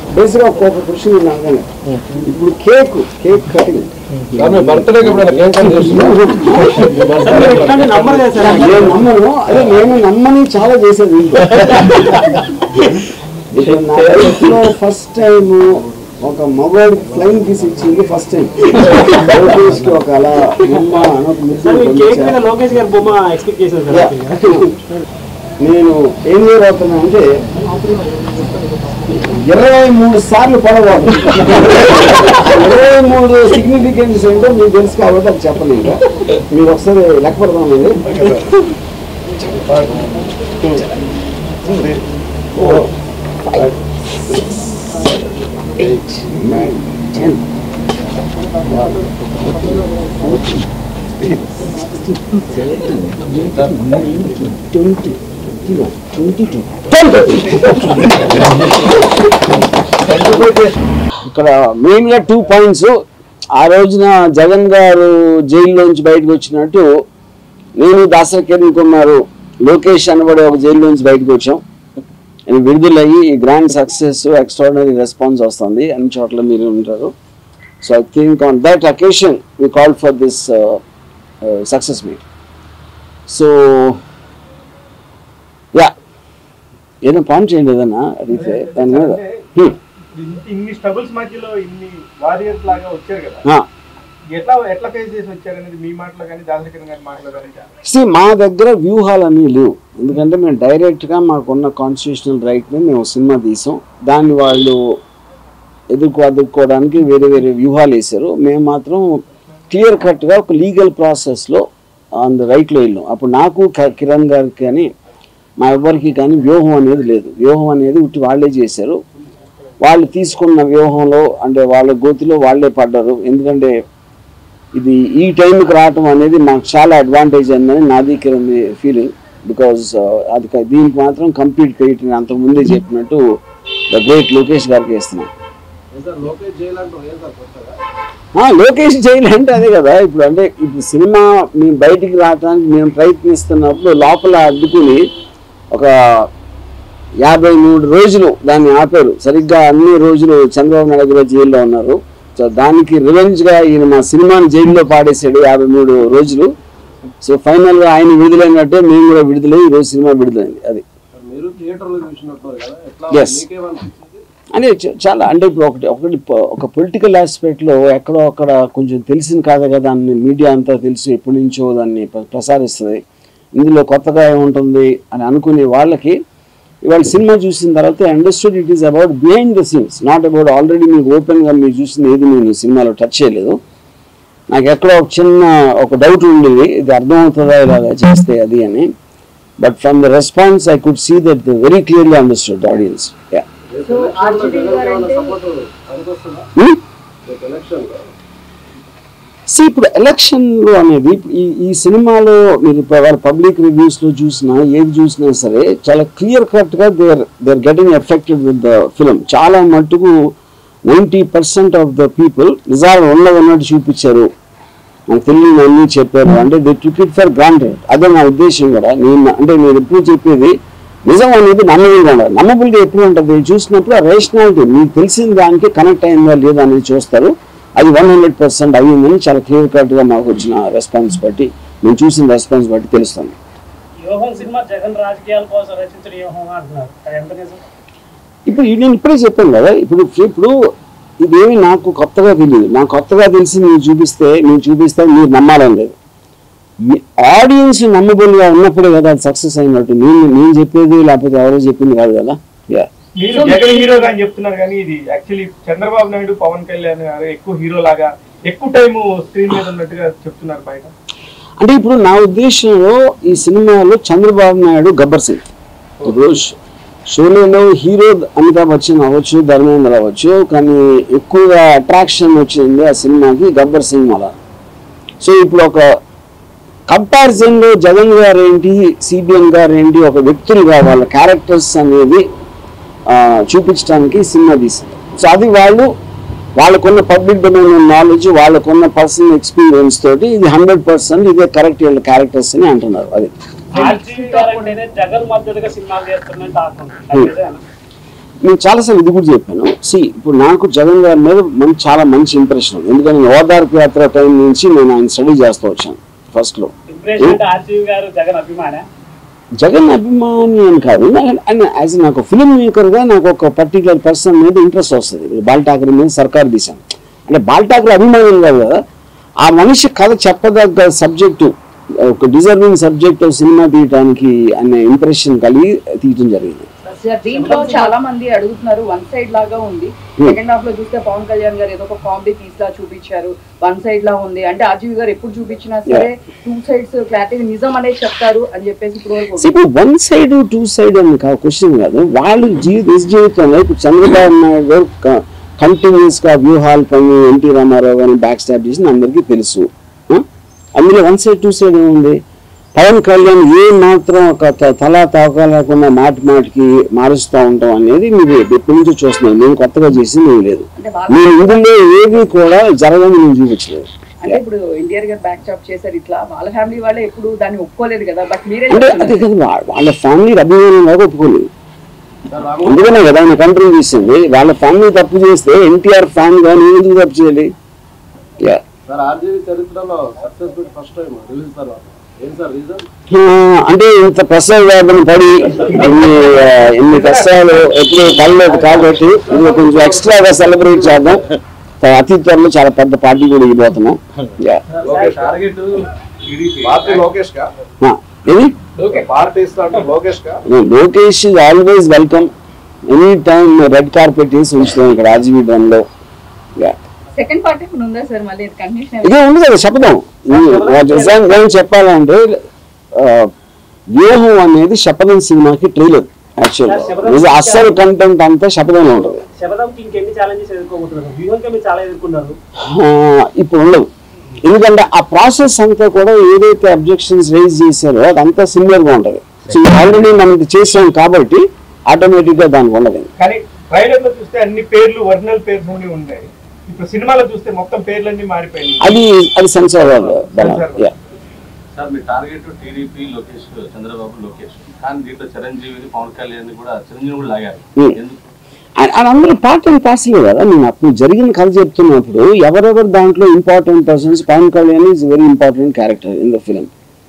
బేసిక్గా ఒక్కొక్క క్వశ్చన్ నాగానే ఇప్పుడు కేక్ కేక్ కటింగ్ బర్త్డేకి ఎప్పుడైనా కేక్ కట్ చేస్తున్నారు నేను నమ్మను అదే నేను నమ్మని చాలా చేసేది ఇంట్లో. ఇప్పుడు నా లైఫ్ లో ఫస్ట్ టైం ఒక మొబైల్ ఫ్లైంగ్ కిస్ ఇచ్చింది ఫస్ట్ టైం లోకేష్ కి ఒక అలా బొమ్మ అని ఒక ముద్దు కేక్ మీద పంపించా. లోకేష్ గారి బొమ్మ ఎక్స్పెక్ట్ చేశాను యా. సార్ నేను ఏం చేయబోతున్నా అంటే ఇరవై మూడు సార్లు పడబోతు ఇరవై మూడు సిగ్నిఫికెన్స్ ఏంటో మీకు తెలుసు కాబట్టి అది చెప్పను ఇంకా మీరు ఒకసారి లెక్క పడదామండి four five six eight nine ten twenty twenty two ఇక్కడ మెయిన్ గా టూ పాయింట్స్ ఆ రోజున జగన్ గారు జైల్లోంచి బయటకు వచ్చినట్టు నేను దాసరి కిరణ్ కుమార్ లోకేష్ అనబడే ఒక జైల్లోంచి బయటకు వచ్చాం అండ్ విడుదలయ్యి ఈ గ్రాండ్ సక్సెస్ ఎక్స్ట్రాడినరీ రెస్పాన్స్ వస్తుంది అన్ని చోట్ల మీరు ఉంటారు so I think on that occasion we call for this success meet so yeah ఏదైనా పాయింట్ చేయండి ఏదన్నా అడిగితే దాని మీద Hmm. ఇన్ని స్ట్రగుల్స్ మధ్యలో ఇన్ని వారియర్స్ లాగా వచ్చారు కదా ఆ. ఎట్లా ఎట్లా ఫేస్ చేసి వచ్చారు అనేది మీ మాటలో కానీ దాసరికరణ గారి మాటలో కానీ See, మా దగ్గర వ్యూహాలు అన్నీ లేవు ఎందుకంటే మేము డైరెక్ట్గా మాకున్న కాన్స్టిట్యూషనల్ రైట్ని మేము సినిమా తీసాం దాన్ని వాళ్ళు ఎదుర్కో ఎదుర్కోవడానికి వేరే వేరే వ్యూహాలు వేశారు మేము మాత్రం క్లియర్ కట్గా ఒక లీగల్ ప్రాసెస్లో ఆన్ ద రైట్లో వెళ్ళాం అప్పుడు నాకు క- కిరణ్ గారికి కానీ మా ఎవ్వరికి కానీ వ్యూహం అనేది లేదు వ్యూహం అనేది ఉట్టి వాళ్ళే చేశారు వాళ్ళు తీసుకున్న వ్యూహంలో అంటే వాళ్ళ గోతిలో వాళ్ళే పడ్డారు ఎందుకంటే ఇది ఈ టైంకి రావటం అనేది మాకు చాలా అడ్వాంటేజ్ అయిందని నాది కిరణ్ ఫీలింగ్ బికాజ్ అది క- దీనికి మాత్రం కంప్లీట్ క్రెడిట్ నేను అంతకు ముందే చెప్పినట్టు ద గ్రేట్ లోకేష్ గారికి ఇస్తున్నాను లోకేష్ చేయాలంటారు ఏం సార్ కొత్తగా ఆ, లోకేష్ చేయాలంటే అదే కదా ఇప్పుడు అంటే ఇప్పుడు సినిమా మేము బయటికి రావడానికి మేము ప్రయత్నిస్తున్నప్పుడు లోపల అడ్డుకుని ఒక యాభై మూడు రోజులు దాన్ని ఆపారు సరిగ్గా అన్ని రోజులు చంద్రబాబు నాయుడు గారు జైల్లో ఉన్నారు సో దానికి రివెంజ్ గా ఈయన మా సినిమాని జైల్లో పాడేశాడు యాభై మూడు రోజులు సో ఫైనల్ గా ఆయన విడుదలైనట్టే మేము కూడా విడుదలై ఈ రోజు సినిమా విడుదలైంది అది మీరు థియేటర్ లో చూసినట్టు కదా ఎట్లా Yes. మీకేమనిపించింది అంటే చ- చాలా అంటే ఇప్పుడు ఒకటి ఒకటి ప- ఒక పొలిటికల్ ఆస్పెక్ట్లో ఎక్కడో అక్కడ కొంచెం తెలిసిన కాదు కదా దాన్ని మీడియా అంతా తెలుసు ఎప్పటి నుంచో దాన్ని ప్ర- ప్రసారిస్తుంది ఇందులో కొత్తగా ఏముంటుంది అని అనుకునే వాళ్ళకి ఇవాళ సినిమా చూసిన తర్వాత understood it is about behind the scenes not about already మీకు ఓపెన్గా మీరు చూసిన ఏది నేను సినిమాలో టచ్ చేయలేదు నాకు ఎక్కడో ఒక చిన్న ఒక డౌట్ ఉండేది ఇది అర్థమవుతుందా ఇలాగా చేస్తే అది అని but from the response I could see that very clearly understood audience yeah so RGV గారు అంటే సపోర్ట్ అనుకొస్తుందా ఎలక్షన్ లో సి ఇప్పుడు ఎలక్షన్లు అనేది ఇప్పుడు ఈ ఈ సినిమాలో మీరు ఇప్పుడు వాళ్ళ పబ్లిక్ రివ్యూస్లో చూసినా ఏది చూసినా సరే చాలా క్లియర్ కట్గా they are they are getting affected with the film చాలా మట్టుకు ninety percent of the people నిజాలు ఉన్నది ఉన్నట్టు చూపించారు నాకు తెలియని అన్నీ చెప్పారు అంటే they took it for granted అదే నా ఉద్దేశం కూడా నేను అంటే నేను ఎప్పుడు చెప్పేది నిజం అనేది నమ్మబుల్గా ఉండాలి నమ్మబుల్గా ఎప్పుడు ఉంటుంది చూసినప్పుడు ఆ రేషనాలిటీ మీకు తెలిసిన దానికి కనెక్ట్ అయిందా లేదా అనేది చూస్తారు అది వన్ హండ్రెడ్ పర్సెంట్ అయ్యిందని చాలా క్లియర్ కట్గా మాకు వచ్చిన రెస్పాన్స్ బట్టి నేను చూసిన రెస్పాన్స్ బట్టి తెలుస్తుంది వ్యూహం సినిమా జగన్ రాజకీయాల కోసం రచించిన వ్యూహం అంటున్నారు అది ఎంత నిజం ఇప్పుడు ఇది నేను ఇప్పుడే చెప్పాను కదా ఇప్పుడు ఇప్పుడు ఇదేమి నాకు కొత్తగా తెలియదు నాకు కొత్తగా తెలిసి మీరు చూపిస్తే నేను చూపిస్తే మీరు నమ్మాలని లేదు ఆడియన్స్ నమ్మబుల్గా ఉన్నప్పుడే కదా అది సక్సెస్ అయినట్టు నేను నేను చెప్పేది లేకపోతే ఎవరో చెప్పింది కాదు కదా యా మీరు జగన్ హీరోగా అని చెప్తున్నారు కానీ ఇది యాక్చువల్లీ చంద్రబాబు నాయుడు పవన్ కళ్యాణ్ గారు ఎక్కువ హీరో లాగా ఎక్కువ టైం స్క్రీన్ మీద ఉన్నట్టుగా చెప్తున్నారు బయట అంటే ఇప్పుడు నా ఉద్దేశంలో ఈ సినిమాలో చంద్రబాబు నాయుడు గబ్బర్ సింగ్ ఇప్పుడు ష్- షోలేలో హీరో అమితాబ్ బచ్చన్ అవ్వచ్చు ధర్మేంద్ర అవ్వచ్చు కానీ ఎక్కువగా అట్రాక్షన్ వచ్చింది ఆ సినిమాకి గబ్బర్ సింగ్ వల్ల సో ఇప్పుడు ఒక కంపారిజన్లో జగన్ గారు ఏంటి సిబిఎన్ గారు ఏంటి ఒక వ్యక్తులుగా వాళ్ళ క్యారెక్టర్స్ అనేది ఆ, చూపించడానికి సినిమా తీసింది సో అది వాళ్ళు వాళ్ళకున్న పబ్లిక్ డొమైన్ నాలెడ్జ్ వాళ్ళకున్న పర్సనల్ ఎక్స్పీరియన్స్ తోటి ఇది హండ్రెడ్ పర్సెంట్ ఇదే కరెక్ట్ వీళ్ళ క్యారెక్టర్స్ అని అంటున్నారు అది ఆర్జీవీ గారు అంటేనే జగన్ మద్దతుగా సినిమాలు చేస్తున్నట్టు టాక్ ఉంది అది నిజమేనా? నేను చాలాసార్లు ఇది కూడా చెప్పాను సి ఇప్పుడు నాకు జగన్ గారి మీద మంచి చాలా మంచి ఇంప్రెషన్ ఉంది ఎందుకంటే ఓదార్పు యాత్ర టైం నుంచి నేను ఆయన స్టడీ చేస్తూ వచ్చాను ఫస్ట్లో ఇంప్రెషన్ అంటే ఆర్జీవి గారు జగన్ అభిమాన జగన్ అభిమాని అని కాదు అండ్ యాజ్ నాకు ఫిల్మ్ మేకర్గా నాకు ఒక పర్టికులర్ పర్సన్ మీద ఇంట్రెస్ట్ వస్తుంది ఇప్పుడు బాల్ ఠాకరే మీద సర్కార్ తీశాను అంటే బాల్ ఠాకరే అభిమానం కాదు కదా ఆ మనిషి కథ చెప్పదగ్గ సబ్జెక్టు ఒక డిజర్వింగ్ సబ్జెక్ట్ సినిమా తీయడానికి అనే ఇంప్రెషన్ కలిగి తీయటం జరిగింది సార్ దీంట్లో చాలా మంది అడుగుతున్నారు వన్ సైడ్ లాగా ఉంది సెకండ్ హాఫ్ లో చూస్తే పవన్ కళ్యాణ్ గారు ఏదో ఒక కామెడీ పీస్ లా చూపించారు వన్ సైడ్ లా ఉంది అంటే ఆర్జీవి గారు ఎప్పుడు చూపించినా సరే టూ సైడ్స్ క్లారిటీ నిజం అనేది చెప్తారు అని చెప్పేసి ఇప్పుడు వరకు See, ఇప్పుడు వన్ సైడ్ టూ సైడ్ అని కాదు క్వశ్చన్ కాదు వాళ్ళు జీవిత నిజ జీవితంలో ఇప్పుడు చంద్రబాబు నాయుడు గారు కంటిన్యూస్ గా వ్యూహాలు పని ఎన్టీ రామారావు గారిని బ్యాక్ స్టాప్ చేసి అందరికీ తెలుసు ఆ? అందులో వన్ సైడ్ టూ సైడ్ ఏముంది పవన్ కళ్యాణ్ ఏ మాత్రం ఒక త- తలా తాక లేకుండా మాటి మాటికి మారుస్తూ ఉంటాం అనేది మీరు ఎప్పటి నుంచో చూస్తున్నాను నేను కొత్తగా చేసింది ఏమీ లేదు అంటే వాళ్ళ మీరు ఇందులో ఏది కూడా జరగని నేను చూపించలేదు అంటే ఇప్పుడు ఎన్టీఆర్ గారు బ్యాక్ చాప్ చేశారు ఇట్లా వాళ్ళ ఫ్యామిలీ వాళ్ళే ఎప్పుడు దాన్ని ఒప్పుకోలేదు కదా బట్ మీరే అంటే చెప్తున్నారు. అదే కదా వా- వాళ్ళ ఫ్యామిలీ అభిమానం లాగా ఒప్పుకోలేదు సార్ రాము అందుకనే కదా ఆయన కంట్రోల్ చేసింది వాళ్ళ ఫ్యామిలీ తప్పు చేస్తే ఎన్టీఆర్ ఫ్యాన్ గా నేను ఎందుకు తప్పు చేయాలి యా. సార్ ఆర్జీవి చరిత్రలో success meet first time release తర్వాత ఏం సార్ రీజన్ ఆ, అంటే ఇంత ప్రసవ వేదన పడి ఇన్ని ఆ, ఇన్ని కష్టాలు ఎప్పుడు పడలేదు కాబట్టి ఇది కొంచెం ఎక్స్ట్రాగా సెలబ్రేట్ చేద్దాం త- అతి త్వరలో చాలా పెద్ద పార్టీ కూడా ఇవ్వబోతున్నాం yeah. Lokesh target party Lokesh కా ఆ, ఏది పార్టీ ఇస్తా అంటే లోకేష్ కా Lokesh is always welcome any time red carpet వేసి ఉంచుతాం ఇక్కడ రాజవీడంలో యా సెకండ్ పార్ట్ ఇప్పుడు ఉందా సార్ మళ్ళీ కంటిన్యూషన్ ఇదే ఉంది కదా శపథం నిజంగా ఏం చెప్పాలంటే ఆ, వ్యూహం అనేది శపథం సినిమాకి ట్రైలర్ యాక్చువల్గా అస్సలు కంటెంట్ అంతా శపథంలో ఉంటుంది శబదంకి ఇంకెన్ని ఛాలెంజెస్ ఎదుర్కోబోతున్నారు వ్యూహంగా మీరు చాలా ఎదుర్కొన్నారు ఆ, ఇప్పుడు ఉండదు ఎందుకంటే ఆ ప్రాసెస్ అంతా కూడా ఏదైతే అబ్జెక్షన్స్ రైజ్ చేశారో అదంతా సిమిలర్ గా ఉంటుంది సో ఆల్రెడీ మనం ఇది చేసాం కాబట్టి ఆటోమేటిక్ గా దానికి ఉండదు కానీ ట్రైలర్ లో చూస్తే అన్ని పేర్లు ఒరిజినల్ పేర్స్ అన్ని ఉన్నాయి ఇప్పుడు సినిమాలో చూస్తే మొత్తం పేర్లన్నీ మారిపోయినాయి అది అది సెన్సార్ యా సార్ మీ టార్గెట్ టీడీపీ లోకేష్ చంద్రబాబు లోకేష్ కానీ దీంట్లో చిరంజీవిని పవన్ కళ్యాణ్ కూడా చిరంజీవి కూడా లాగారు Hmm. ఎందుకు అండ్ అండ్ అందరూ పార్ట్ అండ్ పార్సల్ కదా నేను అప్పుడు జరిగిన కథ చెప్తున్నప్పుడు ఎవరెవరు దాంట్లో important persons Pawan Kalyan is very important character in the film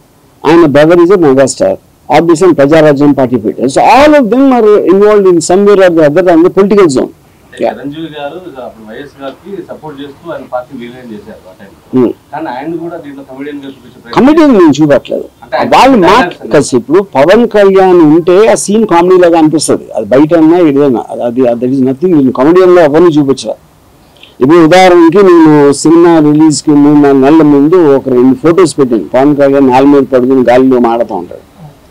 ఆయన brother is megastar obviously Praja Rajyam party పెట్టారు so all of them are involved in somewhere are the other and political zone అంటే చిరంజీవి గారు అప్పుడు వైఎస్ గారికి సపోర్ట్ చేస్తూ ఆయన party రిలైన్ చేశారు ఆ టైంలో కానీ ఆయన కూడా దీంట్లో కమెడియన్ గా చూపించే ప్రయత్నం కమెడీని నేను చూపట్లేదు అంటే వాళ్ళు ఆయన మాట dialogues కలిసి ఇప్పుడు పవన్ కళ్యాణ్ ఉంటే ఆ సీన్ కామెడీ లాగా అనిపిస్తుంది అది బయట అన్నా ఏదైనా అది దట్ ఈస్ నథింగ్ నేను comedian లో ఎవరిని చూపించరా ఇప్పుడు ఉదాహరణకి నేను సినిమా రిలీజ్ కి మూడు నాలుగు నెలల ముందు ఒక రెండు ఫొటోస్ పెట్టాను పవన్ కళ్యాణ్ నేల మీద పడుకుని గాలిలో మాడుతూ ఉంటాడు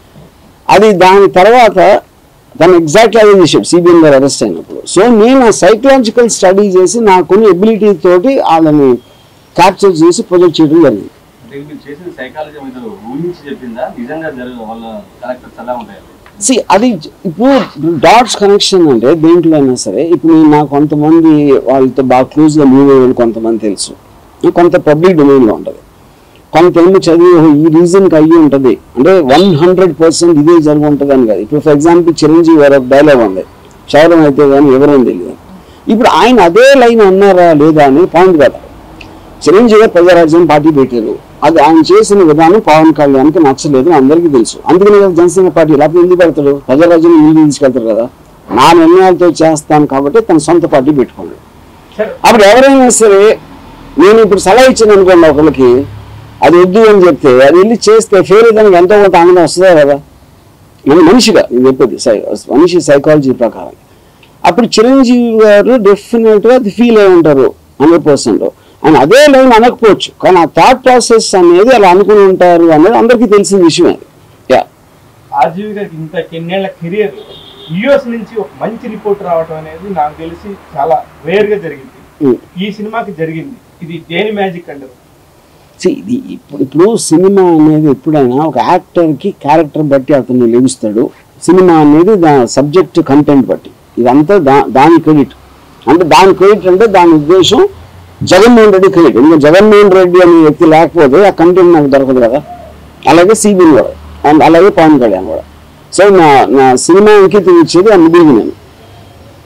అది దాని తర్వాత తను ఎగ్జాక్ట్ అదే చేశాడు సిబిఎన్ గారు అరెస్ట్ అయినప్పుడు సో నేను ఆ సైకలాజికల్ స్టడీ చేసి నాకున్న ఎబిలిటీ తోటి వాళ్ళని క్యాప్చర్ చేసి ప్రొజెక్ట్ చేయడం జరిగింది అంటే మీరు చేసిన సైకాలజీ మీద ఊహించి చెప్పిందా నిజంగా జరగదు వాళ్ళ క్యారెక్టర్స్ ఎలా ఉంటాయి సి అది జ- ఇప్పుడు డాట్స్ కనెక్షన్ అంటే దేంట్లో అయినా సరే ఇప్పుడు నేను నాకు కొంతమంది వాళ్ళతో బాగా క్లోజ్గా మూవ్ అయ్యే కొంతమంది తెలుసు కొంత పబ్లిక్ డొమైన్లో ఉంటుంది కొంత ఏమో చదివి "ఓహో, ఈ రీజన్కి అయ్యి ఉంటుంది అంటే వన్ హండ్రెడ్ పర్సెంట్ ఇదే జరిగి ఉంటుంది అని కాదు ఇప్పుడు ఫర్ ఎగ్జాంపుల్ చిరంజీవి గారు ఒక డైలాగ్ ఉంది క్షౌరం అయితే కానీ ఎవరని తెలియదు ఇప్పుడు ఆయన అదే లైన్ అన్నారా లేదా అని పాయింట్ కదా చిరంజీవి గారు ప్రజారాజ్యం పార్టీ పెట్టారు అది ఆయన చేసిన విధానం పవన్ కళ్యాణ్కి నచ్చలేదు అని అందరికీ తెలుసు అందుకని కదా జనసేన పార్టీ లేకపోతే ఎందుకు పెడతాడు ప్రజారాజ్యం ముందు తీసుకెళ్తారు కదా నా నిర్ణయాలతో చేస్తాను కాబట్టి తన సొంత పార్టీ పెట్టుకోండి సరే అప్పుడు ఎవరైనా సరే నేను ఇప్పుడు సలహా ఇచ్చాను అనుకోండి ఒకరికి అది వద్దు అని చెప్తే అది వెళ్ళి చేస్తే ఫెయిల్ దానికి ఎంతో కొంత ఆనందం వస్తుందా కదా నేను మనిషిగా నేను చెప్పేది సై- మనిషి సైకాలజీ ప్రకారం అప్పుడు చిరంజీవి గారు డెఫినెట్గా అది ఫీల్ అయి ఉంటారు హండ్రెడ్ పర్సెంట్ ఆయన అదే లైన్ అనకపోవచ్చు కానీ ఆ థాట్ ప్రాసెస్ అనేది అలా అనుకుని ఉంటారు అనేది అందరికీ తెలిసిన విషయం అది యా ఆర్జీవి గారికి ఇంత ఎన్నేళ్ల కెరియర్ యుఎస్ నుంచి ఒక మంచి రిపోర్ట్ రావడం అనేది నాకు తెలిసి చాలా రేర్ గా జరిగింది Mm. ఈ సినిమాకి జరిగింది ఇది దేని మ్యాజిక్ అంటారు See, ఇది ఇప్పుడు ఇప్పుడు సినిమా అనేది ఎప్పుడైనా ఒక యాక్టర్కి క్యారెక్టర్ బట్టి అతను లభిస్తాడు సినిమా అనేది దా సబ్జెక్ట్ కంటెంట్ బట్టి ఇదంతా దా దాని క్రెడిట్ అంటే దాని క్రెడిట్ అంటే దాని ఉద్దేశం జగన్మోహన్ రెడ్డి క్రెడిట్ ఎందుకంటే జగన్మోహన్ రెడ్డి అనే వ్యక్తి లేకపోతే ఆ కంటెంట్ నాకు దొరకదు కదా అలాగే సిబిన్ కూడా అండ్ అలాగే పవన్ కళ్యాణ్ కూడా సో నా నా సినిమా అంకితం ఇచ్చేది ఆ మిడిల్ నేను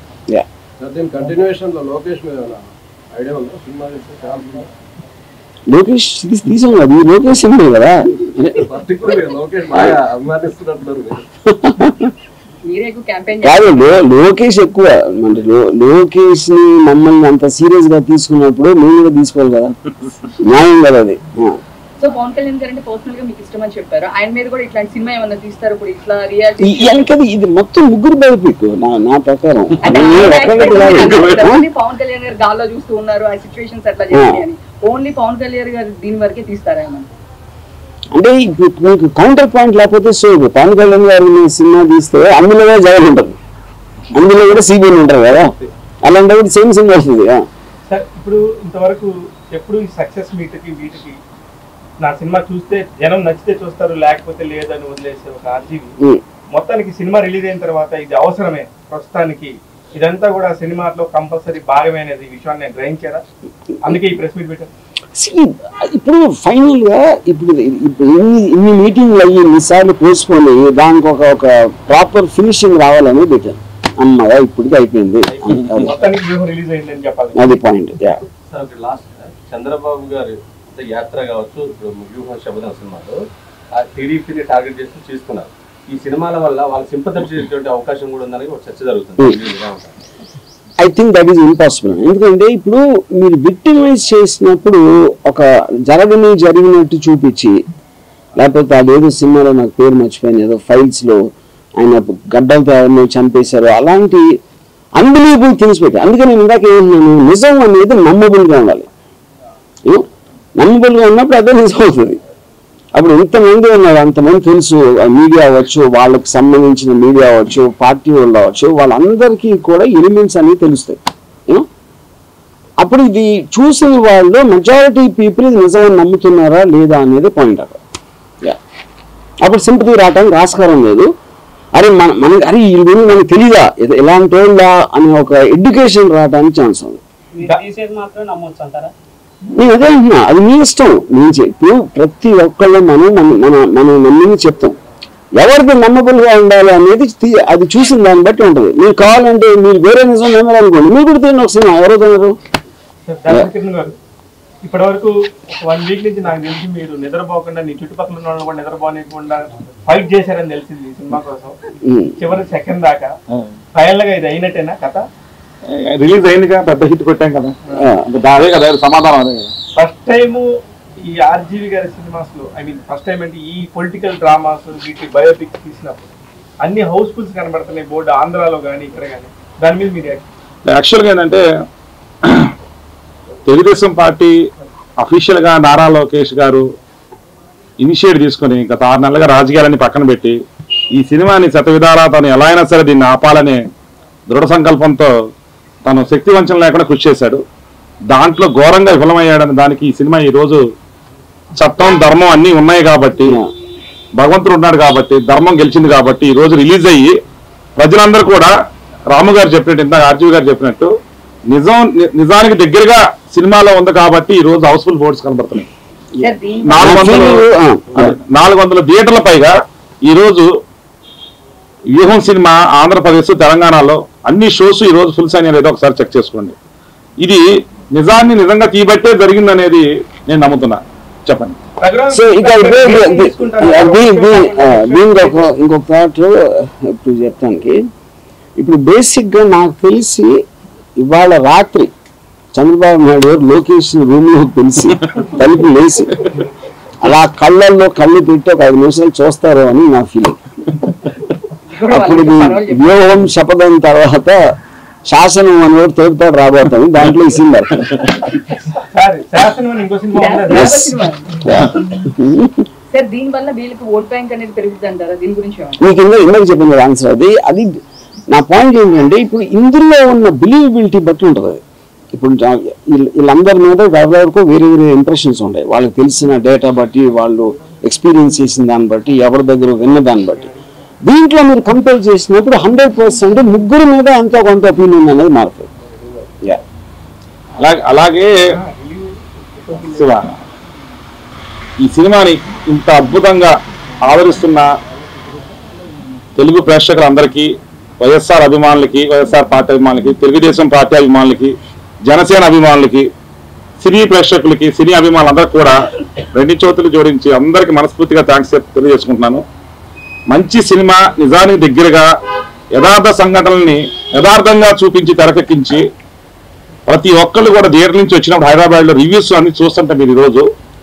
సార్ దీని కంటిన్యూషన్ లో లోకేష్ మీద ఏమైనా ఐడియా ఉందా సినిమా చేస్తే ఛాన్స్ ఉందా లోకేష్ తీసి తీసాం కదా ఈ లోకేష్ సినిమా కదా పర్టికులర్ లోకేష్ బాగా అభిమానిస్తున్నట్టున్నారు మీరు మీరే ఎక్కువ క్యాంపెయిన్ కాదు లో- లోకేష్ ఎక్కువ అంటే లో- లోకేష్ ని మమ్మల్ని అంత సీరియస్ గా తీసుకున్నప్పుడు మేము కూడా తీసుకోవాలి కదా న్యాయం కదా అది ఆ. సో పవన్ కళ్యాణ్ గారు అంటే పర్సనల్ గా మీకు ఇష్టం అని చెప్పారు ఆయన మీద కూడా ఇట్లాంటి సినిమా ఏమన్నా తీస్తారు ఇప్పుడు ఇట్లా రియాలిటీ ఈ- వెనకది ఇది మొత్తం ముగ్గురు బయోపిక్ నా నా ప్రకారం నేను ఒక్కళ్ళకి కాదు. ఆ? పవన్ కళ్యాణ్ గారు గాల్లో చూస్తూ ఉన్నారు ఆ సిచ్యువేషన్స్ అట్లా జరిగాయి అని ఓన్లీ పవన్ కళ్యాణ్ గారు దీని వరకే తీస్తారా ఏమన్నా అంటే ఇప్పుడు మీకు కౌంటర్ పాయింట్ లేకపోతే సో పవన్ కళ్యాణ్ గారి సినిమా తీస్తే అందులో కూడా జగన్ ఉంటారు అందులో కూడా సిబిఐ ఉంటారు కదా అలాంటప్పుడు సేమ్ సినిమా వస్తుంది ఆ. సార్ ఇప్పుడు ఇంతవరకు ఎప్పుడు ఈ సక్సెస్ మీట్కి వీటికి నా సినిమా చూస్తే జనం నచ్చితే చూస్తారు లేకపోతే లేదని వదిలేసే ఒక ఆర్జీవి ఉమ్. మొత్తానికి సినిమా రిలీజ్ అయిన తర్వాత ఇది అవసరమే ప్రస్తుతానికి ఇదంతా కూడా సినిమాలో కంపల్సరీ భాగమే అనేది ఈ విషయాన్ని నేను గ్రహించారా అందుకే ఈ ప్రెస్ మీట్ పెట్టాను See, ఇప్పుడు ఫైనల్ గా ఇప్పుడు ఇప్పుడు ఇన్ని ఇన్ని మీటింగ్లు అయ్యి ఇన్నిసార్లు పోసుకొని దానికి ఒక ఒక ప్రాపర్ ఫినిషింగ్ రావాలని పెట్టాను అమ్మగా ఇప్పటికి అయిపోయింది అది- మొత్తానికి వ్యూహం రిలీజ్ అయిందని చెప్పాలి అది పాయింట్ యా సార్ ఒకటి లాస్ట్ చంద్రబాబు గారి అంటే యాత్ర కావచ్చు ఇప్పుడు వ్యూహ శబదం సినిమాలో ఆ టీడీపీని టార్గెట్ చేసి చేసుకున్నారు ఈ సినిమాల వల్ల వాళ్ళ సింపతి చేసేటువంటి అవకాశం కూడా ఉందని ఒక చర్చ జరుగుతుంది మీరు ఎలా ఉంటారు? I think that is impossible ఎందుకంటే ఇప్పుడు మీరు విక్టిమైజ్ చేసినప్పుడు ఒక జరగని జరిగినట్టు చూపించి లేకపోతే అదేదో సినిమాలో నాకు పేరు మర్చిపోయాను ఏదో ఫైల్స్ లో ఆయన గడ్డలతో ఎవరినో చంపేశారు అలాంటి అన్బిలీవబుల్ థింగ్స్ పెట్టి అందుకే నేను ఇందాక ఏమన్నాను నిజం అనేది నమ్మబుల్ గా ఉండాలి నమ్మబుల్ గా ఉన్నప్పుడు అదే నిజం అవుతుంది అప్పుడు ఎంతమంది ఉన్నారు అంతమంది తెలుసు మీడియా అవ్వచ్చు వాళ్ళకి సంబంధించిన మీడియా అవ్వచ్చు పార్టీ వాళ్ళు అవ్వచ్చు వాళ్ళందరికీ కూడా ఎలిమెంట్స్ అనేవి తెలుస్తాయి You know? అప్పుడు ఇది చూసిన వాళ్ళు మెజారిటీ పీపుల్ ఇది నిజమని నమ్ముతున్నారా లేదా అనేది పాయింట్ అక్కడ Yeah. అప్పుడు సింపతి రావడానికి ఆస్కారం లేదు అరే మన మనకి అరే వీళ్ళు గురించి మనకు తెలీదా ఇది ఎలాంటి వాళ్ళ అనే ఒక ఎడ్యుకేషన్ రావడానికి ఛాన్స్ ఉంది మీరు తీసేది మాత్రమే నమ్మొచ్చు అంటారా నేను అదే అంటున్నా అది మీ ఇష్టం నేను చెప్పు ప్రతి ఒక్కళ్ళు మనం మన మన మనం నమ్మింది చెప్తాం ఎవరికి నమ్మబుల్ గా ఉండాలి అనేది తీ- అది చూసిన దాన్ని బట్టి ఉంటుంది మీరు కావాలంటే మీరు వేరే నిజం నమ్మాలనుకోండి మీరు కూడా తిన్న ఒక సినిమా ఎవరో తినరు దర్శకృష్ణ గారు ఇప్పటి వరకు వన్ వీక్ నుంచి నాకు తెలిసి మీరు నిద్రపోకుండా నీ చుట్టుపక్కల ఉన్న వాళ్ళు కూడా నిద్రపోనివ్వకుండా ఫైట్ చేశారని తెలిసింది ఈ సినిమా కోసం ఉమ్. చివరి సెకండ్ దాకా ఫైనల్ గా ఇది అయినట్టేనా కథ రిలీజ్ అయిందిగా పెద్ద హిట్ కొట్టాం కదా ఆ. ఇంకా దాదే కదా సమాధానం అదే కదా. ఫస్ట్ టైం ఈ ఆర్జీవి గారి సినిమాస్ లో ఐ మీన్ ఫస్ట్ టైం అంటే ఈ పొలిటికల్ డ్రామాస్ వీటి బయోపిక్స్ తీసినప్పుడు అన్ని హౌస్ఫుల్స్ కనబడుతున్నాయి బోర్డు ఆంధ్రాలో కానీ ఇక్కడ కానీ దాని మీద మీరు యాక్చువల్గా ఏంటంటే తెలుగుదేశం పార్టీ అఫీషియల్ గా నారా లోకేష్ గారు ఇనిషియేట్ తీసుకొని గత ఆరు నెలలుగా రాజకీయాలని పక్కన పెట్టి ఈ సినిమాని శతవిధాలా తను ఎలా అయినా సరే దీన్ని ఆపాలనే దృఢ సంకల్పంతో తను శక్తి వంచన లేకుండా కృషి చేశాడు దాంట్లో ఘోరంగా విఫలమయ్యాడని దానికి ఈ సినిమా ఈ రోజు చట్టం ధర్మం అన్నీ ఉన్నాయి కాబట్టి భగవంతుడు ఉన్నాడు కాబట్టి ధర్మం గెలిచింది కాబట్టి ఈ రోజు రిలీజ్ అయ్యి ప్రజలందరూ కూడా రాము గారు చెప్పినట్టు ఇందాక ఆర్జీవి గారు చెప్పినట్టు నిజం ని- నిజానికి దగ్గరగా సినిమాలో ఉంది కాబట్టి ఈ రోజు హౌస్ఫుల్ బోర్డ్స్ కనబడుతున్నాయి సార్ దీని నాలుగు వందలు ఆ, అదే, నాలుగు వందల థియేటర్ల పైగా ఈ రోజు వ్యూహం సినిమా ఆంధ్రప్రదేశ్ తెలంగాణలో అన్ని షోస్ ఈ రోజు ఫుల్ సైన్ అనేది ఒకసారి చెక్ చేసుకోండి ఇది నిజాన్ని నిజంగా తీబట్టే జరిగిందనేది నేను నమ్ముతున్నా చెప్పండి సో ఇక ఇప్పుడు దీ- దీ- దీ- దీ- ఆ, దీనికి ఒక ఇంకొక థాట్ ఇప్పుడు చెప్తానికి ఇప్పుడు బేసిక్ గా నాకు తెలిసి ఇవాళ రాత్రి చంద్రబాబు నాయుడు గారు లోకేష్ రూమ్ లో తెలిసి తలుపు లేసి అలా కళ్ళల్లో కళ్ళు పెట్టి ఒక ఐదు నిమిషాలు చూస్తారు అని నా ఫీలింగ్ అప్పుడు ఇది వ్యూహం శపథం తర్వాత శాసనం అని కూడా తెలుపుతాడు రాబోతాను దాంట్లో ఈ సినిమా సార్ శాసనం అని ఇంకో సినిమా ఉన్నది Yes. సార్ దీని వల్ల వీళ్ళకి ఓట్ బ్యాంక్ అనేది పెరుగుతుంది అంటారా దీని గురించి ఏమన్నా? మీకు ఇందులో ఇందాక చెప్పింది ఆన్సర్ అది అది నా పాయింట్ ఏంటంటే ఇప్పుడు ఇందులో ఉన్న బిలీవబిలిటీ బట్టి ఉంటుంది అది ఇప్పుడు జా- వీళ్ళ- వీళ్ళందరి మీద ఎవరెవరికో వేరే వేరే ఇంప్రెషన్స్ ఉంటాయి వాళ్ళకి తెలిసిన డేటా బట్టి వాళ్ళు ఎక్స్పీరియన్స్ చేసిన దాన్ని బట్టి ఎవరి దగ్గర విన్న దాన్ని బట్టి దీంట్లో మీరు కంపేర్ చేసినప్పుడు హండ్రెడ్ పర్సెంట్ ముగ్గురు మీద ఎంతో కొంత ఒపీనియన్ అనేది మారుతుంది యా అలాగే అలాగే శివ ఈ సినిమాని ఇంత అద్భుతంగా ఆదరిస్తున్న తెలుగు ప్రేక్షకులందరికీ వైఎస్ఆర్ అభిమానులకి వైఎస్ఆర్ పార్టీ అభిమానులకి తెలుగుదేశం పార్టీ అభిమానులకి జనసేన అభిమానులకి సినీ ప్రేక్షకులకి సినీ అభిమానులందరికీ కూడా రెండు చేతులు జోడించి అందరికీ మనస్ఫూర్తిగా థ్యాంక్స్ తెలియజేసుకుంటున్నాను మంచి సినిమా నిజానికి దగ్గరగా యథార్థ సంఘటనల్ని యథార్థంగా చూపించి తెరకెక్కించి ప్రతి ఒక్కళ్ళు కూడా థియేటర్ నుంచి వచ్చినప్పుడు హైదరాబాద్ లో రివ్యూస్ అన్ని చూస్తుంటే మీరు ఈరోజు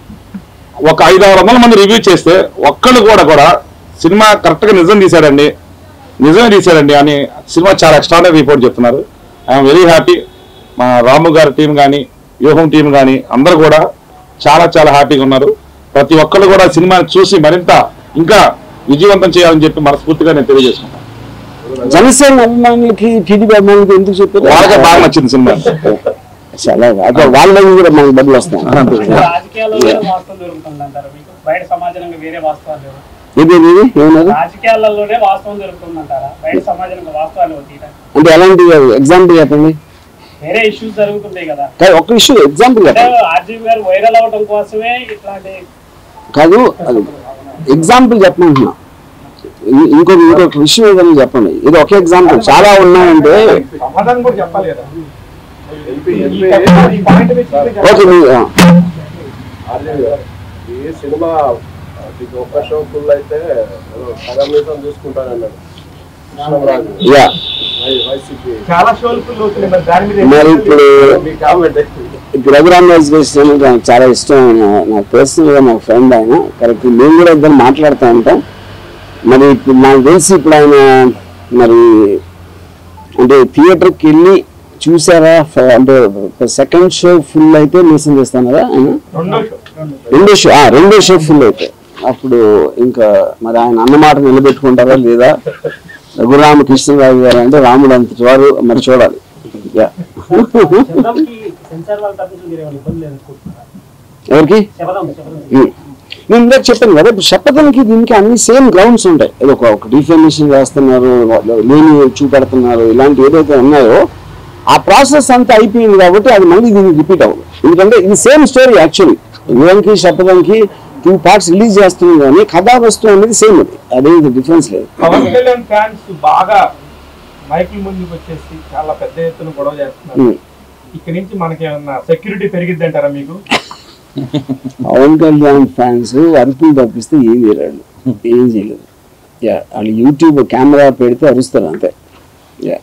ఒక ఐదు ఆరు వందల మంది రివ్యూ చేస్తే ఒక్కళ్ళు కూడా కూడా సినిమా కరెక్ట్ గా నిజం తీశారండి నిజమే తీశారండి అని సినిమా చాలా ఎక్స్ట్రాడనరీ రిపోర్ట్ చెప్తున్నారు ఐఎమ్ వెరీ హ్యాపీ మా రాము గారి టీం కానీ వ్యూహం టీం కానీ అందరూ కూడా చాలా చాలా హ్యాపీగా ఉన్నారు ప్రతి ఒక్కళ్ళు కూడా సినిమాని చూసి మరింత ఇంకా విజయవంతం చేయాలని చెప్పి మనస్ఫూర్తిగా నేను తెలియజేసుకుంటాను జనసేన అభిమానులకి టీడీపీ అభిమానులకి ఎందుకు చెప్పారు వాళ్ళకే బాగా నచ్చింది సినిమా చాలా అదే వాళ్ళ దగ్గర కూడా మనకు డబ్బులు వస్తాయి రాజకీయాల్లో వాస్తవం దొరుకుతుంది అంటారు మీకు బయట సమాజంగా వేరే వాస్తవాలు లేవు ఇది ఇది ఏమన్నారు రాజకీయాలలోనే వాస్తవం దొరుకుతుంది అంటారా బయట సమాజంగా వాస్తవాలు తీయడానికి అంటే ఎలాంటి ఎగ్జాంపుల్ చెప్పండి వేరే ఇష్యూస్ జరుగుతుంటాయి కదా కాదు ఒక ఇష్యూ ఎగ్జాంపుల్ అంటే చెప్పండి ఆర్జీవి గారు వైరల్ అవడం కోసమే ఇట్లాంటి కాదు అది ఎగ్జాంపుల్ చెప్పమంటున్నా ఇ- ఇంకొక ఇంకొక విషయం ఏదైనా చెప్పండి ఇది ఒక ఎగ్జాంపుల్ చాలా ఉన్నాయంటే సమాధానం కూడా చెప్పాలి కదా ఎంపీ ఈ ఎంపీ కథ- ఈ పాయింట్ పెట్టి చెప్పాలి. ఓకే మీ- ఆ, ఆర్జీవి గారు ఈ సినిమా ఇది ఒక్క షో ఫుల్ అయితే ఏదో సగం నిమిషం చూసుకుంటానన్నాడు కృష్ణంరాజు యా వై- వైసీపీ చాలా షోలు ఫుల్ అవుతున్నాయి మరి దాని మీద మరి ఇప్పుడు మీ కామెంట్ ఇప్పుడు రఘురామ్ రాజు గారి నాకు చాలా ఇష్టం ఆయన నాకు పర్సనల్ గా నాకు ఫ్రెండ్ ఆయన కరెక్ట్ మేము కూడా ఇద్దరు మాట్లాడుతూ ఉంటాం మరి ఇప్పుడు నాకు తెలిసి ఇప్పుడు ఆయన మరి అంటే థియేటర్కి వెళ్ళి చూసారా ఫ- అంటే సెకండ్ షో ఫుల్ అయితే లిసన్ చేస్తున్నారా ఆయన రెండో షో రెండో షో ఆ, రెండో షో ఫుల్ అయితే అప్పుడు ఇంకా మరి ఆయన అన్నమాట నిలబెట్టుకుంటారా లేదా రఘురామ కృష్ణరాజు గారు అంటే రాముడు అంతటి వారు మరి చూడాలి యా. శబదంకి సెన్సార్ వాళ్ళ తరఫు నుంచి మీరు ఏమైనా ఇబ్బందులు ఎదుర్కొంటున్నారా ఎవరికి శబదం శబదం ఉమ్. నేను ఇందాక చెప్పాను కదా ఇప్పుడు శపథంకి దీనికి అన్ని సేమ్ గ్రౌండ్స్ ఉంటాయి ఏదో ఒక ఒక డిఫర్మేషన్ చేస్తున్నారు లేని చూపెడుతున్నారు ఇలాంటి ఏదైతే ఉన్నాయో ఆ ప్రాసెస్ అంతా అయిపోయింది కాబట్టి అది మళ్ళీ దీనికి రిపీట్ అవ్వదు ఎందుకంటే ఇది సేమ్ స్టోరీ యాక్చువల్లీ యువంకి శపథంకి టూ పార్ట్స్ రిలీజ్ చేస్తున్నాం కానీ కథా వస్తువు అనేది సేమ్ అది అదేది డిఫరెన్స్ లేదు పవన్ కళ్యాణ్ ఫ్యాన్స్ బాగా మైకుల ముందుకు వచ్చేసి చాలా పెద్ద ఎత్తున గొడవ చేస్తున్నారు ఉమ్. ఇక్కడ నుంచి మనకి ఏమన్నా సెక్యూరిటీ పెరిగిద్ది అంటారా మీకు పవన్ కళ్యాణ్ ఫ్యాన్స్ అరుపులు తప్పిస్తే ఏం చేయలేడు ఏం చేయలేదు యా వాళ్ళు యూట్యూబ్ కెమెరా పెడితే అరుస్తారు అంతే యా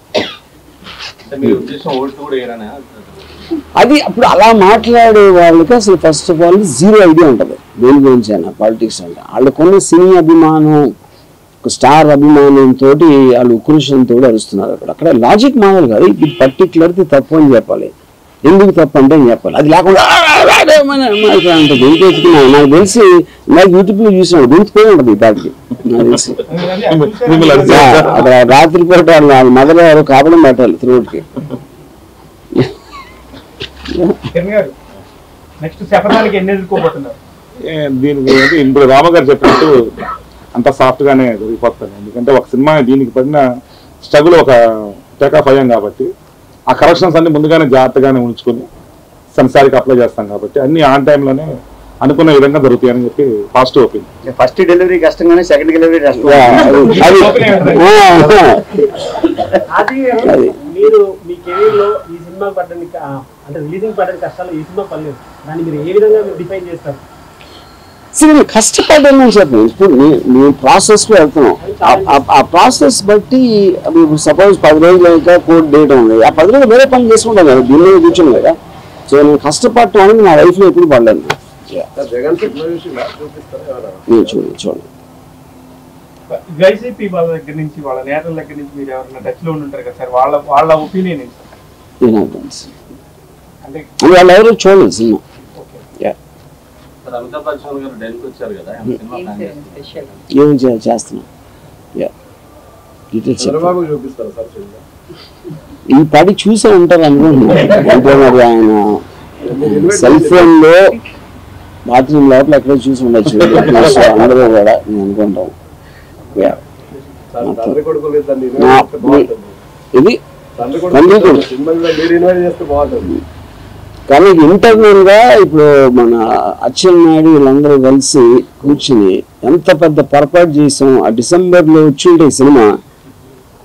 అంటే మీ ఉద్దేశం ఓట్లు కూడా వేయరనే అది అప్పుడు అలా మాట్లాడే వాళ్ళకి అసలు first of all zero idea ఉంటుంది దేని గురించి అయినా పాలిటిక్స్ అంటే వాళ్ళకున్న సినీ అభిమానం ఒక స్టార్ అభిమానంతో వాళ్ళు ఉక్రోషంతో అరుస్తున్నారు అక్కడ అక్కడ లాజిక్ మామూలు కాదు ఇది పర్టికులర్ది తప్పు అని చెప్పాలి ఎందుకు తప్పు అంటే అని చెప్పాలి అది లేకుండా "ఆ, ఆ, ఆ, మన- మన ఇక్కడ అంత గొంతు ఎత్తుకున్నాను నాకు తెలిసి నాకు యూట్యూబ్లో చూసినాడు గొంతు పోయి ఉంటుంది ఈ పాటికి నాకు తెలిసి అంటే అది చూసారా? మిమ్మల్ని అరిచి- యా, అక్కడ రాత్రిపూట వాళ్ళ వాళ్ళ మదర్ గారు కాపడం పెట్టాలి త్రోడ్కి కిరణ్ గారు నెక్స్ట్ శపథానికి ఎన్ని ఎదుర్కోబోతున్నారు ఏ, దీని గురించి ఇప్పుడు రామగారు చెప్పినట్టు అంత సాఫ్ట్ గానే జరిగిపోతాను ఎందుకంటే ఒక సినిమా దీనికి పడిన స్ట్రగుల్ ఒక టేకాఫ్ అయ్యాం కాబట్టి ఆ కరెక్షన్స్ అన్ని ముందుగానే జాగ్రత్తగానే ఉంచుకొని సెన్సార్కి అప్లై చేస్తాం కాబట్టి అన్ని ఆన్ టైంలోనే అనుకున్న విధంగా దొరుకుతాయని చెప్పి పాజిటివ్ ఒపీనియన్ ఫస్ట్ డెలివరీ కష్టంగానే సెకండ్ డెలివరీ కష్టం యా, అది- అది ఆ, ఆ. ఆర్జీవి గారు అది. మీరు మీ కెరీర్ లో ఈ సినిమా పడ్డానికి ఆ, అంటే రిలీజింగ్ పడ్డానికి కష్టాలు ఈ సినిమా పడలేదు దాన్ని మీరు ఏ విధంగా మీరు డిఫైన్ చేస్తారు సరే నేను కష్టపడ్డానని చెప్పను ఇప్పుడు నే- నేను ప్రాసెస్ లో వెళ్తున్నాం ఆ- ఆ- ఆ ప్రాసెస్ బట్టి సపోజ్ పది రోజులు అయితే కోర్టు డేట్ ఉంది ఆ పది రోజులు వేరే పని చేసుకుంటాను కదా దీని మీద కూర్చోను కదా సో నేను కష్టపడటం అనేది నా లైఫ్ లో ఎప్పుడు పడలేదు జగన్ సినిమా చూసి చూపిస్తారు ఎవరైనా నేను చూడండి చూడండి వైసీపీ వాళ్ళ దగ్గర నుంచి వాళ్ళ నేతల దగ్గర నుంచి మీరు ఎవరైనా టచ్ లో ఉండి ఉంటారు కదా సార్ వాళ్ళ వాళ్ళ ఒపీనియన్ ఏంటి సార్? ఇది నాకు తెలుసు అంటే అని వాళ్ళు ఎవరు చూడలేదు సినిమా యా. సార్ అమితాబ్ బచ్చన్ గారు ఢిల్లీకి వచ్చారు కదా ఆయన సినిమా ప్లాన్ చేస్తున్నారు స్పెషల్ ఏం చే- చేస్తున్నాం యా డీటెయిల్స్ చెప్పండి. చంద్రబాబు చూపిస్తారు సార్ సినిమా ఈ పడి చూసే ఉంటారు అనుకుంటున్నాను అంటే మరి ఆయన సెల్ ఫోన్ లో బాత్రూమ్ లోపల ఎక్కడో చూసి ఉండొచ్చు సో అందరూ కూడా నేను అనుకుంటాం యా. సార్ తండ్రి కొడుకులు ఇద్దరు నా- ఇన్వైట్ చేస్తే బాగుంటుంది ఇది తండ్రి తండ్రి కొడుకు కొడుకు. సినిమా మీరు ఇన్వైట్ చేస్తే బాగుంటుంది కానీ ఇంటర్నల్ గా ఇప్పుడు మన అచ్చెన్నాయుడు వీళ్ళందరూ కలిసి కూర్చుని ఎంత పెద్ద పొరపాటు చేసాం ఆ డిసెంబర్ లో వచ్చి ఉంటే ఈ సినిమా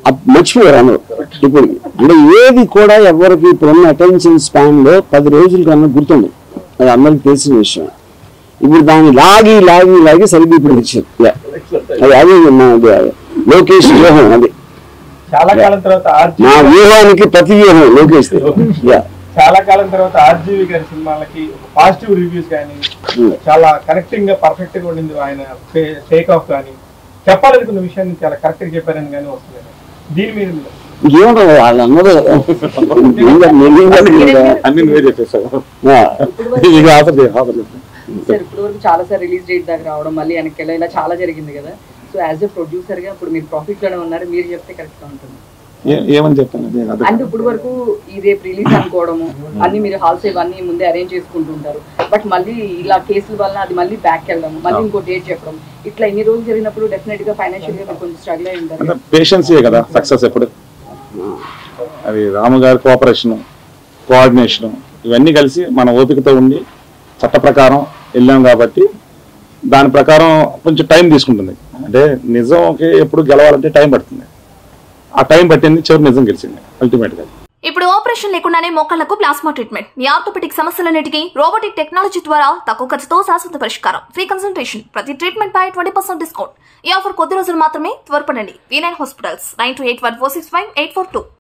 అప్- మర్చిపోయారు అందరూ ఇప్పుడు అంటే ఏది కూడా ఎవరికి ఇప్పుడున్న అటెన్షన్ స్పాన్ లో పది రోజుల కన్నా గుర్తుంది అది అందరికి తెలిసిన విషయం ఇప్పుడు దాన్ని లాగి లాగి లాగి సరిగ్గా ఇప్పుడు ఇచ్చారు Yeah. అది అదే మా అది లోకేష్ వ్యూహం అది చాలా కాలం తర్వాత ఆర్జీ మా వ్యూహానికి ప్రతి వ్యూహం లోకేష్ యా చాలా కాలం తర్వాత ఆర్జీవి గారి సినిమాలకి పాజిటివ్ రివ్యూస్ కానీ Hmm. చాలా కరెక్టింగ్ గా పర్ఫెక్ట్ గా ఉండింది ఆయన టేక్ ఆఫ్ కానీ చెప్పాలనుకున్న విషయాన్ని చాలా కరెక్ట్ గా చెప్పారని కానీ వస్తుంది దీని మీద మీరు- ఇంకేముంటుంది వాళ్ళందరూ నిజంగా- నిజంగా అన్ని నువ్వే చెప్పేసావు Yeah. ఇక ఆఫర్ చేయి, ఆఫర్ చేయి. సార్ ఇప్పుడు వరకు చాలా సార్ రిలీజ్ డేట్ దాకా రావడం మళ్ళీ వెనక్కి వెళ్ళడం ఇలా చాలా జరిగింది కదా సో యాజ్ ఎ ప్రొడ్యూసర్ గా ఇప్పుడు మీరు ప్రాఫిట్ లోనే ఉన్నారు మీరు చెప్తే కరెక్ట్ గా ఉంటుంది ఏ- ఏమని చెప్పాను అది అర్థం అండ్ కాదు. ఇప్పుడు వరకు ఈ రేపు రిలీజ్ అనుకోవడము అన్ని మీరు హాల్స్ ఇవన్నీ ముందే అరేంజ్ చేసుకుంటుంటారు బట్ మళ్ళీ ఇలా కేసుల వల్ల అది మళ్ళీ బ్యాక్ వెళ్ళడం మళ్ళీ ఇంకో డేట్ చెప్పడం ఇట్లా ఇన్ని రోజులు జరిగినప్పుడు డెఫినెట్ గా ఫైనాన్షియల్ గా మీరు కొంచెం స్ట్రగుల్ అయి ఉంటారు అంటే పేషెన్సే కదా సక్సెస్ ఎప్పుడు అది రాము గారి కోఆపరేషన్ కోఆర్డినేషన్ ఇవన్నీ కలిసి మన ఓపికతో ఉండి చట్ట ప్రకారం వెళ్ళాం కాబట్టి దాని ప్రకారం కొంచెం టైం తీసుకుంటుంది అంటే నిజంకి ఎప్పుడు గెలవాలంటే టైం పడుతుంది ఆ టైం పట్టింది చివరి నిజం గెలిచింది అల్టిమేట్ గా ఇప్పుడు ఆపరేషన్ లేకుండానే మోకాళ్లకు ప్లాస్మా ట్రీట్మెంట్ మీ ఆర్థోపెటిక్ సమస్యలన్నిటికీ రోబోటిక్ టెక్నాలజీ ద్వారా తక్కువ ఖర్చుతో శాశ్వత పరిష్కారం ఫ్రీ కన్సల్టేషన్ ప్రతి ట్రీట్మెంట్ పై ట్వంటీ పర్సెంట్ డిస్కౌంట్ ఈ ఆఫర్ కొద్ది రోజులు మాత్రమే త్వరపడండి V nine hospitals nine two eight one four six five eight four two